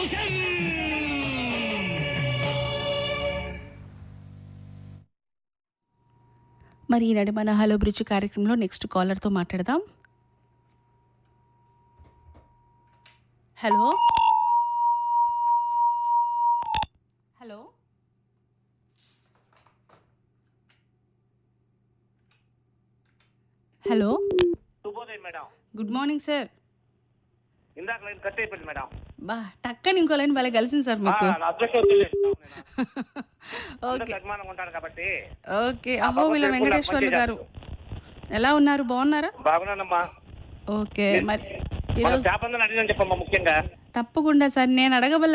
మరి ఈనాడు మన హలో బ్రిడ్జ్ కార్యక్రమంలో నెక్స్ట్ కాలర్తో మాట్లాడదాం హలో హలో హలో శుభోదయం మేడం గుడ్ మార్నింగ్ సార్ ఇందాక లైన్ కట్ అయిపోయింది మేడం బా టక్కని ఇంకో లైన్ భలే కలిసింది సార్ మీకు ఆ, నా అదృష్టం తెలియదు నేను. అందరికీ ఓకే అభిమానంగా ఉంటాను కాబట్టి ఓకే అహోబిల వెంకటేశ్వర్లు గారు ఎలా ఉన్నారు బాగున్నారా బాగున్నానమ్మా ఓకే మరి మన ఈరోజు చేపందని అడిగిన చెప్పమ్మా ముఖ్యంగా తప్పకుండా సార్ నేను అడగబల్ల